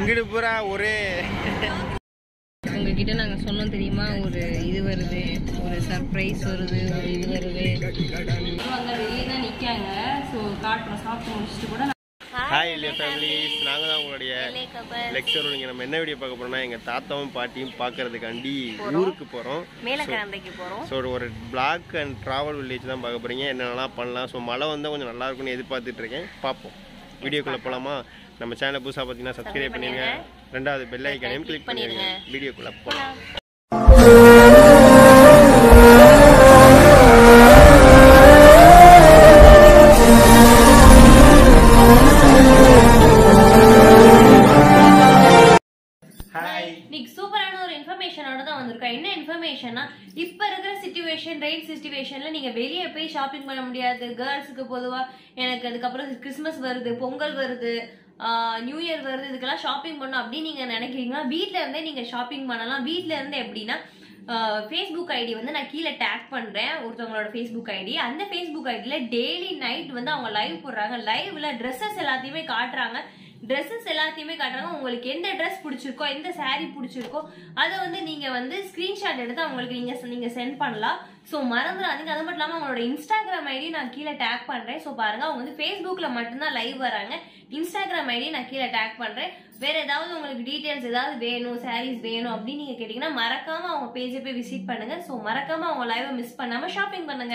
இங்கிட்டு பூரா ஒரே உங்ககிட்ட நாங்க சொன்னோம் தெரியுமா ஒரு இது வருது ஒரு சர்ப்ரைஸ் வருது ஒரு இது வருது அங்க வெளியே தான் நிக்காங்க ஸோ காட்டுறோம் சாப்பிட்டு முடிச்சுட்டு கூட ஹாய் இல்லையா ஃபேமிலிஸ் நாங்கள் தான் உங்களுடைய லெக்சர் நீங்கள் நம்ம என்ன வீடியோ பார்க்க போறோம்னா எங்கள் தாத்தாவும் பாட்டியும் பார்க்கறதுக்காண்டி ஊருக்கு போகிறோம் மேலக்கரந்தைக்கு போறோம் ஸோ ஒரு பிளாக் அண்ட் ட்ராவல் வில்லேஜ் தான் பார்க்க போகிறீங்க என்னென்னலாம் பண்ணலாம் ஸோ மழை வந்தால் கொஞ்சம் நல்லா இருக்கும்னு எதிர்பார்த்துட்டு இருக்கேன் பார்ப்போம் வீடியோக்குள்ளே போகலாமா நம்ம சேனலை புதுசாக பார்த்தீங்கன்னா சப்ஸ்கிரைப் பண்ணிடுங்க ரெண்டாவது பெல் ஐக்கானையும் கிளிக் பண்ணிடுங்க வீடியோக்குள்ளே போகலாம் ஹாய் இன்னைக்கு சூப்பரான ஒரு இன்ஃபர்மேஷனோட தான் வந்திருக்கோம் என்ன இன்ஃபர்மேஷன்னா இப்ப இருக்கிற சுச்சுவேஷன் ரெயின் சுச்சுவேஷன்ல நீங்க வெளியே போய் ஷாப்பிங் பண்ண முடியாது கேர்ள்ஸுக்கு பொதுவா எனக்கு அதுக்கப்புறம் கிறிஸ்மஸ் வருது பொங்கல் வருது நியூ இயர் வருது இதுக்கெல்லாம் ஷாப்பிங் பண்ணணும் அப்படின்னு நீங்க நினைக்கிறீங்கன்னா வீட்ல இருந்தே நீங்க ஷாப்பிங் பண்ணலாம் வீட்ல இருந்து எப்படின்னா ஃபேஸ்புக் ஐடி வந்து நான் கீழே டேக் பண்றேன் ஒருத்தவங்களோட ஃபேஸ்புக் ஐடி அந்த ஃபேஸ்புக் ஐடியில டெய்லி நைட் வந்து அவங்க லைவ் போடுறாங்க லைவ்ல ட்ரெஸ்ஸஸ் எல்லாத்தையுமே காட்டுறாங்க ட்ரெஸ்ஸஸ் எல்லாத்தையுமே காட்டுறாங்க உங்களுக்கு எந்த ட்ரெஸ் பிடிச்சிருக்கோ எந்த saree பிடிச்சிருக்கோ அதை வந்து நீங்க வந்து ஸ்கிரீன்ஷாட் எடுத்து அவங்களுக்கு நீங்க நீங்க சென்ட் பண்ணலாம் ஸோ மறந்துடாதீங்க அது மட்டும் இல்லாமல் அவங்களோட இன்ஸ்டாகிராம் ஐடி நான் கீழே டேக் பண்றேன் ஸோ பாருங்க அவங்க வந்து ஃபேஸ்புக்ல மட்டும்தான் லைவ் வராங்க இன்ஸ்டாகிராம் ஐடி நான் கீழே டேக் பண்றேன் வேற ஏதாவது உங்களுக்கு டீடைல்ஸ் ஏதாவது வேணும் sarees வேணும் அப்படின்னு நீங்க கேட்டீங்கன்னா மறக்காம அவங்க பேஜை போய் விசிட் பண்ணுங்க ஸோ மறக்காம அவங்க லைவை மிஸ் பண்ணாம ஷாப்பிங் பண்ணுங்க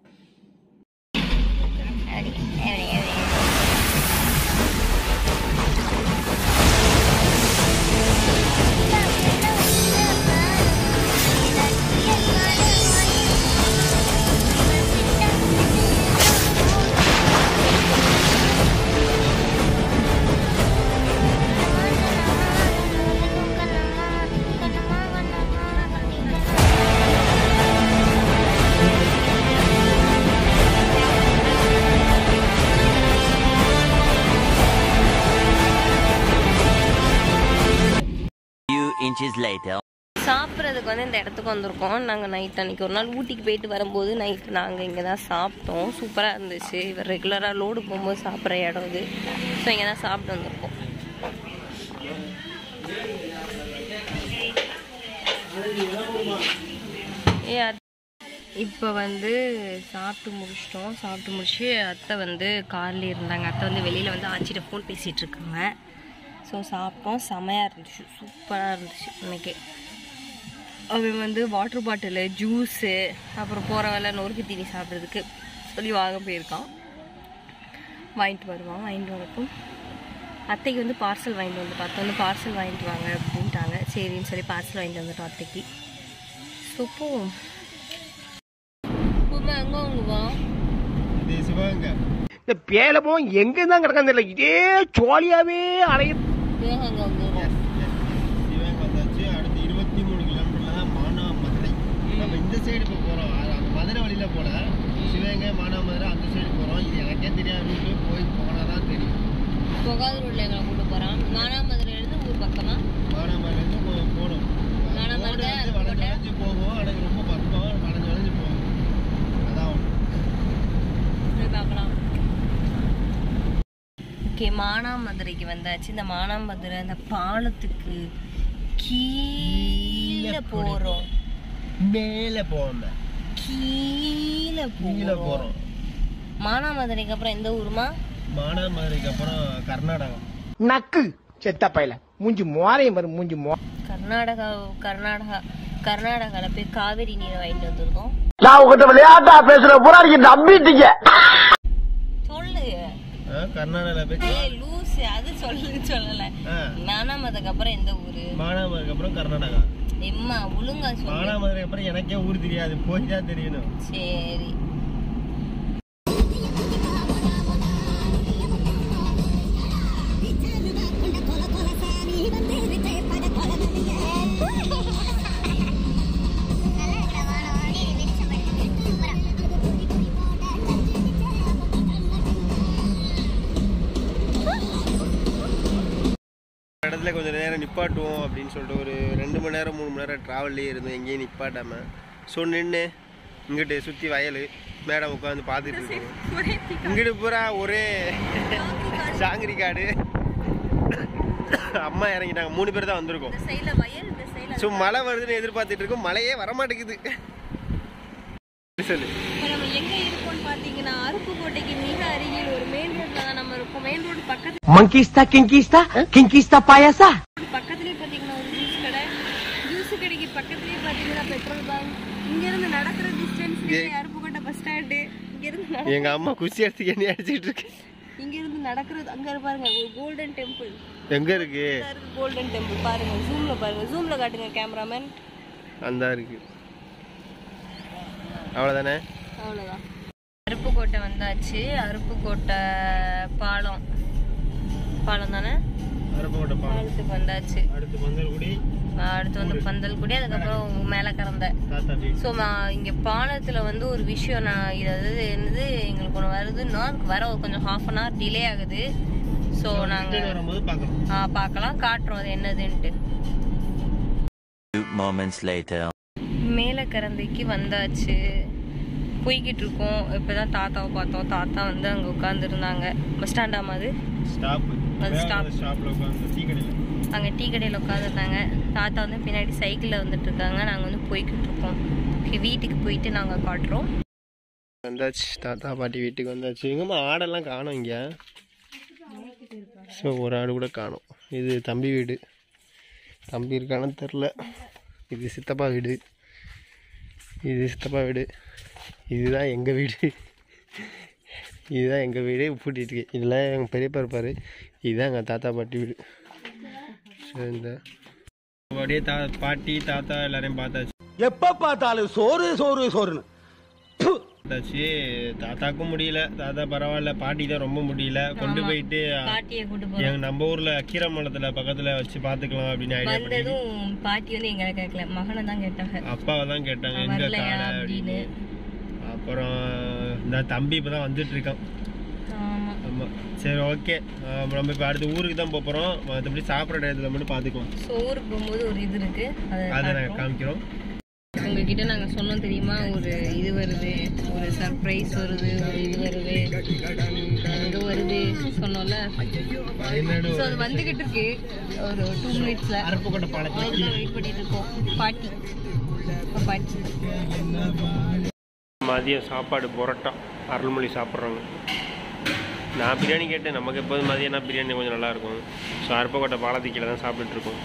Few inches later. சாப்பிட்றதுக்கு வந்து இந்த இடத்துக்கு வந்திருக்கோம் நாங்கள் நைட் அன்னைக்கு ஒரு நாள் ஊட்டிக்கு போயிட்டு வரும்போது நைட் நாங்கள் இங்கே தான் சாப்பிட்டோம் சூப்பராக இருந்துச்சு இவர் ரெகுலராக லோடு போகும்போது சாப்பிட்ற இடம் இது ஸோ இங்கே தான் சாப்பிட்டு வந்திருக்கோம் ஏ இப்போ வந்து சாப்பிட்டு முடிச்சிட்டோம் சாப்பிட்டு முடிச்சு அத்தை வந்து கார்ல இருந்தாங்க அத்தை வந்து வெளியில் வந்து ஆச்சிட்ட ஃபோன் பேசிகிட்டு இருக்காங்க ஸோ சாப்பிட்டோம் செமையாக இருந்துச்சு சூப்பராக இருந்துச்சு இன்னைக்கு அவன் வந்து வாட்டர் பாட்டிலு ஜூஸு அப்புறம் போகிற வேலை நொறுக்கு தீனி சாப்பிட்றதுக்கு சொல்லி வாங்க போயிருக்கான் வாங்கிட்டு வருவான் வாங்கிட்டு வரப்போ அத்தைக்கு வந்து பார்சல் வாங்கிட்டு வந்து பார்த்தோம் வந்து பார்சல் வாங்கிட்டு வாங்க அப்படின்ட்டாங்க சரின்னு சொல்லி பார்சல் வாங்கிட்டு வந்துட்டோம் அத்தைக்கு ஸோ போ எங்கே வாங்குவா இது சிவகங்கை இந்த பேலமும் எங்க தான் கிடக்கான்னு தெரியல இதே ஜாலியாவே அலையுது வேக அங்கே வந்துடுவோம் சிவகங்கை வந்தாச்சு அடுத்து இருபத்தி மூணு கிலோமீட்டர்ல தான் மானா மதுரை நம்ம இந்த சைடு இப்போ போகிறோம் மதுரை வழியில போல சிவகங்கை மானா மதுரை அந்த சைடு போகிறோம் இது எனக்கே தெரியாத ரூட்டு போய் போனால் தான் தெரியும் புகாது ரோட்ல எங்களை கூட்டு போகிறான் மானாமதுரையிலேருந்து ஊர் பக்கமா மானாமதுரைலேருந்து போகணும் மானாமதுரை, ரோடு வந்து வளைஞ்சு கோட்டை. வளைஞ்சு போகும் எனக்கு ரொம்ப பக்கம் வளைஞ்சு வளைஞ்சு போகும் அதான் ஒன்று போய் பார்க்கலாம் ஓகே மானாமதுரைக்கு வந்தாச்சு இந்த மானாமதுரை அந்த பாலத்துக்கு கீழே போறோம் மேலே போவோம் கீழே கீழே போறோம் போகிறோம் மானாமதுரைக்கு அப்புறம் எந்த ஊருமா மானாமதுரைக்கு அப்புறம் கர்நாடகா நக்கு செத்த பையல மூஞ்சி மோரையும் வரும் மூஞ்சி மோ கர்நாடகா கர்நாடகா கர்நாடகால போய் காவிரி நீரை வாங்கிட்டு வந்திருக்கோம் நான் உங்ககிட்ட விளையாட்டா பேசுற பூரா நீங்க நம்பிட்டீங்க சொல்லு ஆ, கர்நாடகாவில் போய் ஏய் லூசு அது சொல்லு சொல்லல ஆ, மானாமதுரைக்கு அப்புறம் எந்த ஊரு மானாமதுரைக்கு அப்புறம் கர்நாடகா எம்மா ஒழுங்கா சொல்லு மானாமதுரைக்கு அப்புறம் எனக்கே ஊர் தெரியாது போய் தான் தெரியணும் சரி ஒரு இடத்துல கொஞ்சம் நேரம் நிப்பாட்டுவோம் அப்படின்னு சொல்லிட்டு ஒரு ரெண்டு மணி நேரம் மூணு மணி நேரம் ட்ராவல்லே இருந்தோம் எங்கேயும் நிப்பாட்டாம ஸோ நின்று இங்கிட்டு சுற்றி வயல் மேடம் உட்காந்து பார்த்துட்டு இருக்கோம் இங்கிட்டு பூரா ஒரே ஜாங்கிரி காடு அம்மா இறங்கிட்டாங்க மூணு பேர் தான் வந்திருக்கோம் இந்த சைடுல வயல் இந்த சைடுல ஸோ மழை வருதுன்னு எதிர்பார்த்துட்டு இருக்கோம் மழையே வரமாட்டேங்குது சொல்லு இப்போ நம்ம எங்க இருக்கோம்னு பாத்தீங்கன்னா அருப்புக்கோட்டைக்கு மிக அருகில் ஒரு மெயின் ரோட்ல தான் நம்ம இருக்கோம் மெயின் ரோடு பக்கத்து ಮಂಕೀಸ್ತಾ ಕಿಂಕೀಸ್ತಾ ಕಿಂಕೀಸ್ತಾ ಪಾಯಸ பக்கத்துலயே பாத்தீங்கன்னா ஒரு ஜூஸ் கடை ஜூஸ் கடைக்கு பக்கத்துலயே பாத்தீங்கன்னா பெட்ரோல் பங்க் இங்க இருந்து நடக்கிற டிஸ்டன்ஸ்லயே அருப்புக்கோட்டை பஸ் ஸ்டாண்டு இங்க இருந்து நட- எங்க அம்மா குச்சி எடுத்து எண்ணெய் அடிச்சிட்டு இருக்கு இங்க இருந்து நடக்கிறது அங்க இரு பாருங்க ஒரு கோல்டன் டெம்பிள் எங்க இருக்கு இருக்கு கோல்டன் டெம்பிள் பாருங்க ஜூம்ல பாருங்க ஜூம்ல காட்டுங்க கேமராமேன் அந்த இருக்கு அவ்வளோதானே அவ்வளவுதான் அருப்புக்கோட்டை வந்தாச்சு அருப்புக்கோட்டை பாலம் பாலம் தானே அரப்போட்ட பாலம் பாலத்துக்கு வந்தாச்சு அடுத்து மந்தல்குடி அடுத்து வந்து பந்தல்குடி அதுக்கப்புறம் மேலே கறந்த தாத்தா வீடு ஸோ இங்கே பாலத்தில் வந்து ஒரு விஷயம் நான் இது அதாவது என்னது எங்களுக்கு ஒன்று வருதுன்னா அதுக்கு வர ஒரு கொஞ்சம் ஹாஃப் அன் ஹவர் டிலே ஆகுது ஸோ நாங்கள் வரும்போது பார்க்கலாம் பார்க்கலாம் காட்டுறோம் அது என்னதுன்ட்டு Few moments later. மேலே கரந்தைக்கு வந்தாச்சு போய்கிட்டு இருக்கோம் இப்போ தான் தாத்தாவை பார்த்தோம் தாத்தா வந்து அங்கே உட்காந்துருந்தாங்க பஸ் ஸ்டாண்டாமா அது ஸ்டாப் அது stop. ஸ்டாப்ல உட்காந்து டீ கடையில் அங்கே டீ கடையில் உட்காந்துருந்தாங்க தாத்தா வந்து பின்னாடி சைக்கிளில் வந்துட்டு இருக்காங்க நாங்கள் வந்து போய்கிட்டு இருக்கோம் ஓகே வீட்டுக்கு போயிட்டு நாங்கள் காட்டுறோம் வந்தாச்சு தாத்தா பாட்டி வீட்டுக்கு வந்தாச்சு எங்கம்மா ஆடெல்லாம் காணோம் இங்க ஸோ ஒரு ஆடு கூட காணோம் இது தம்பி வீடு தம்பி இருக்கானு தெரில இது சித்தப்பா வீடு இது சித்தப்பா வீடு இதுதான் எங்கள் வீடு இதுதான் எங்கள் வீடு பூட்டிட்டு இருக்கு இதெல்லாம் எங்கள் பெரியப்பா இருப்பார் இதுதான் எங்கள் தாத்தா பாட்டி வீடு ஸோ இந்த அப்படியே தா பாட்டி தாத்தா எல்லாரையும் பார்த்தாச்சு எப்ப பார்த்தாலும் சோறு சோறு சோறுன்னு ப்பு. பார்த்தாச்சு தாத்தாக்கும் முடியல தாத்தா பரவாயில்ல பாட்டி தான் ரொம்ப முடியல கொண்டு போயிட்டு பாட்டியை கூட்டு போகிறோம் எங்க நம்ம ஊர்ல கீரமலத்துல பக்கத்துல வச்சு பாத்துக்கலாம் அப்படின்னு ஐடியா பண்ணி வந்ததும் பாட்டி வந்து எங்களை கேட்கல மகனை தான் கேட்டாங்க அப்பாவை தான் கேட்டாங்க எங்க வரலையா காலை அப்படின்னு அப்படின்னு அப்புறம் இந்த தம்பி இப்பதான் வந்துட்டு இருக்கான் ஆமா ஆமா சரி ஓகே நம்ம இப்ப அடுத்து ஊருக்கு தான் போப் போறோம் மற்றபடி சாப்பிட்ற இடத்துல மட்டும் பாத்துக்கலாம் ஸோ ஊருக்கு போகும்போது ஒரு இது இருக்கு அதை அதை நாங்க காட்டுறோம். காமிக்கிறோம் உங்ககிட்ட நாங்க சொன்னோம் தெரியுமா ஒரு இது வருது ஒரு சர்ப்ரைஸ் வருது ஒரு இது வருது இது வருது சொன்னோம்ல என்னோட ஸோ அது வந்துகிட்டு இருக்கு ஒரு டூ மினிட்ஸ்ல அருப்புக்கோட்டை பாலத்துல அதுதான் வெயிட் பண்ணிட்டு இருக்கோம் பாட்டி இப்ப பாட்டி மதியம் சாப்பாடு பரோட்டா அருள்மொழி சாப்பிட்றாங்க நான் பிரியாணி கேட்டேன் நமக்கு எப்போதும் மதியம்னா பிரியாணி கொஞ்சம் நல்லா இருக்கும் ஸோ அருப்பக்கோட்டை பாலத்துக்கு கீழே தான் சாப்பிட்டுட்டு இருக்கோம்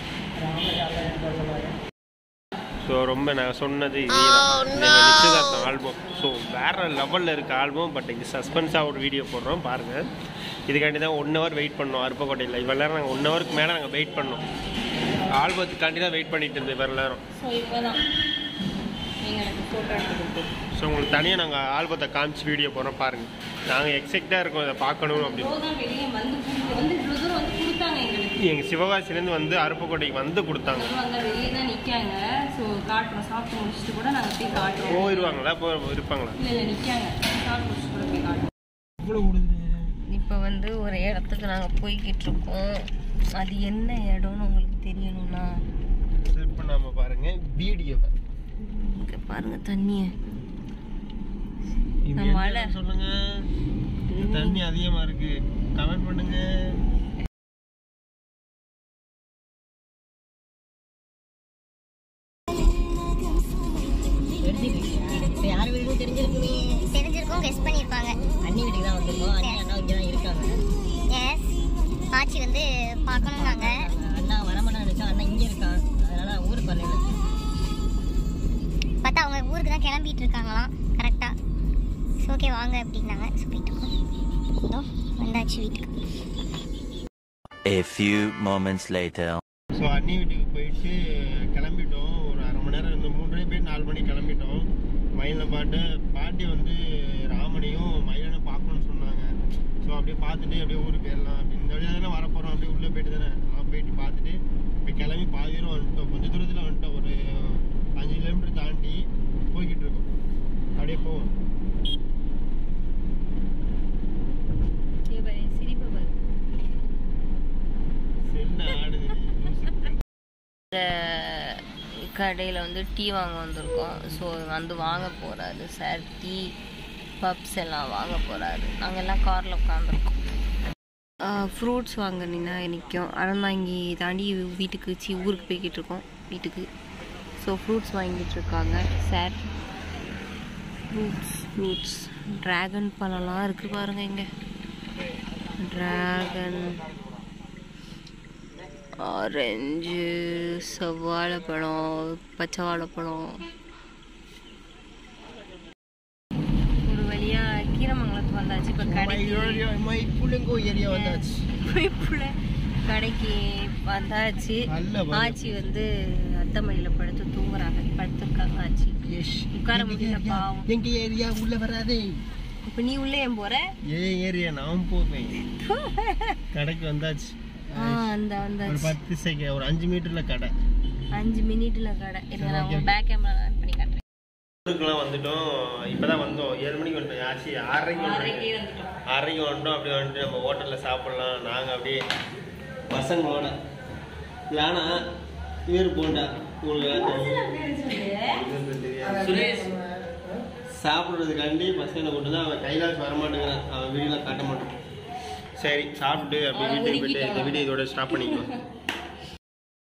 ஸோ ரொம்ப நான் சொன்னது இதே தான் எங்கள் நிச்சயதார்த்தம் ஆல்பம் ஸோ வேற லெவலில் இருக்க ஆல்பம் பட் இது சஸ்பென்ஸாக ஒரு வீடியோ போடுறோம் பாருங்கள் இதுக்காண்டி தான் ஒன் ஹவர் வெயிட் பண்ணோம் அருப்பக்கோட்டையில் இவ்வளோ நேரம் நாங்கள் ஒன் ஹவருக்கு மேலே நாங்கள் வெயிட் பண்ணோம் ஆல்பத்துக்காண்டி தான் வெயிட் பண்ணிட்டு இருந்தோம் இவ்வளோ நேரம் ஸோ இப்போதான் எங்களுக்கு ஃபோட்டோ எடுத்து கொடுத்து ஸோ உங்களுக்கு தனியாக நாங்கள் ஆல்பத்தை காமிச்சு வீடியோ போடுறோம் பாருங்கள் நாங்கள் எக்ஸைட்டாக இருக்கோம் இதை பார்க்கணும் அப்படின்னு தான் வெளியே வந்து கூட்டிட்டு வந்து இவ்வளோ தூரம் வந்து கொடுத்தாங்க எங்களுக்கு எங்கள் சிவகாசிலேருந்து வந்து அருப்புக்கோட்டைக்கு வந்து கொடுத்தாங்க அங்க வெளியே தான் நிக்காங்க ஸோ காட்டுறோம் சாப்பிட்டு முடிச்சுட்டு கூட நாங்கள் போய் காட்டுறோம் போயிடுவாங்களா போ இருப்பாங்களா இல்லை இல்லை நிக்காங்க சாப்பிட்டு முடிச்சுட்டு கூட போய் காட்டுறோம் இப்போ வந்து ஒரு இடத்துக்கு நாங்கள் போய்கிட்டு இருக்கோம் அது என்ன இடம்னு உங்களுக்கு தெரியணும்னா செட் பண்ணாமல் பாருங்கள் வீடியோவை இங்கே பாருங்க தண்ணியை இது மழை. என்ன சொல்லுங்க தண்ணி அதிகமா இருக்கு கமெண்ட் பண்ணுங்க யார் வீடும் தெரிஞ்சிருக்குமே தெரிஞ்சிருக்கும் கெஸ் பண்ணியிருப்பாங்க அண்ணி வீட்டுக்கு தான் வந்திருக்கோம் அண்ணி அண்ணா இங்கே தான் இருக்காங்க எஸ் ஆச்சி வந்து பார்க்கணும்னாங்க அண்ணா வரமாட்டா நினைச்சோம் அண்ணா இங்கே இருக்கான் அதனால ஊருக்கு வரல பார்த்தா அவங்க ஊருக்கு தான் கிளம்பிட்டு இருக்காங்களாம் கரெக்டாக ஸோ ஓகே வாங்க அப்படின்னாங்க ஸோ போயிட்டு இருக்கோம் இதோ வந்தாச்சு வீட்டுக்கு A few moments later. So அண்ணி வீட்டுக்கு போயிட்டு கிளம்பிட்டோம் ஒரு அரை மணி நேரம் இந்த மூன்றரை போய் நாலு மணிக்கு கிளம்பிட்டோம் மயிலில் பாட்டு பாட்டி வந்து ராமனையும் மயிலனும் பார்க்கணும்னு சொன்னாங்க ஸோ அப்படியே பார்த்துட்டு அப்படியே ஊருக்கு போயிடலாம் அப்படின்னு இந்த வழியாக தானே வரப்போகிறோம் அப்படியே உள்ளே போயிட்டு தானே நான் போயிட்டு பார்த்துட்டு இப்போ கிளம்பி பாதி தூரம் வந்துட்டோம் கொஞ்சம் தூரத்தில் வந்துட்டோம் ஒரு அஞ்சு கிலோமீட்டர் தாண்டி போய்கிட்டு இருக்கோம் அப்படியே போவோம் சிரிப்பு பாரு செல்ல ஆடுது லூசு. இந்த கடையில் வந்து டீ வாங்க வந்திருக்கோம் ஸோ வந்து வாங்க போகிறாரு சார் டீ பப்ஸ் எல்லாம் வாங்க போகிறாரு நாங்கள் எல்லாம் காரில் உட்காந்துருக்கோம் ஃப்ரூட்ஸ் வாங்கினா நிற்கும் அறந்தாங்கி தாண்டி வீட்டுக்கு சி ஊருக்கு போய்கிட்டு இருக்கோம் வீட்டுக்கு ஸோ ஃப்ரூட்ஸ் வாங்கிட்டு இருக்காங்க சார் ஃப்ரூட்ஸ் ஃப்ரூட்ஸ் ட்ராகன் பழம்லாம் இருக்குது பாருங்க இங்கே ட்ராகன் ஆரஞ்சு செவ்வாழைப்பழம் பச்சை வாழைப்பழம் ஒரு வழியா கீரமங்கலத்துக்கு வந்தாச்சு இப்போ கடைக்கு புள்ளிங்கோ ஏரியா வந்தாச்சு போய்ப்புல கடைக்கு வந்தாச்சு நல்ல பயம். ஆச்சி வந்து அத்தமடியில படுத்து தூங்குறாங்க படுத்துருக்காங்க ஆச்சி உட்கார முடியல பாவம் எங்க ஏரியா உள்ள வராதே இப்போ நீ உள்ளே ஏன் போற ஏன் ஏரியா நான் போவேன் கடைக்கு வந்தாச்சு ஆ அந்த ஒரு வந்தாச்சு பத்து செகண்ட் ஒரு அஞ்சு மீட்டர்ல கடை அஞ்சு மினிட்ல கடை இருங்க நான் உங்க பேக் கேமரா ஆன் பண்ணி காட்டுறேன் ஊருக்குலாம் வந்துட்டோம் இப்பதான் வந்தோம் ஏழு மணிக்கு வந்துட்டோம் ஆச்சு ஆறரைக்கு ஆறரைக்கே வந்துட்டோம் வந்துட்டோம் ஆறரைக்கு வந்துட்டோம் அப்படியே வந்துட்டு நம்ம ஹோட்டல்ல சாப்பிடலாம் நாங்க அப்படியே பசங்களோட வேணா இவர் போண்டா உங்களுக்கு சாப்பிட்றதுக்காண்டி பசங்களை கொண்டு தான் அவன் கைலாஸ் வரமாட்டேங்கிறான் அவன் வீடியோலாம் காட்ட மாட்டான் சரி சாப்பிட்டு அப்படியே வீட்டுக்கு போயிட்டு இந்த வீடியோ இதோட ஸ்டாப் பண்ணிக்கலாம்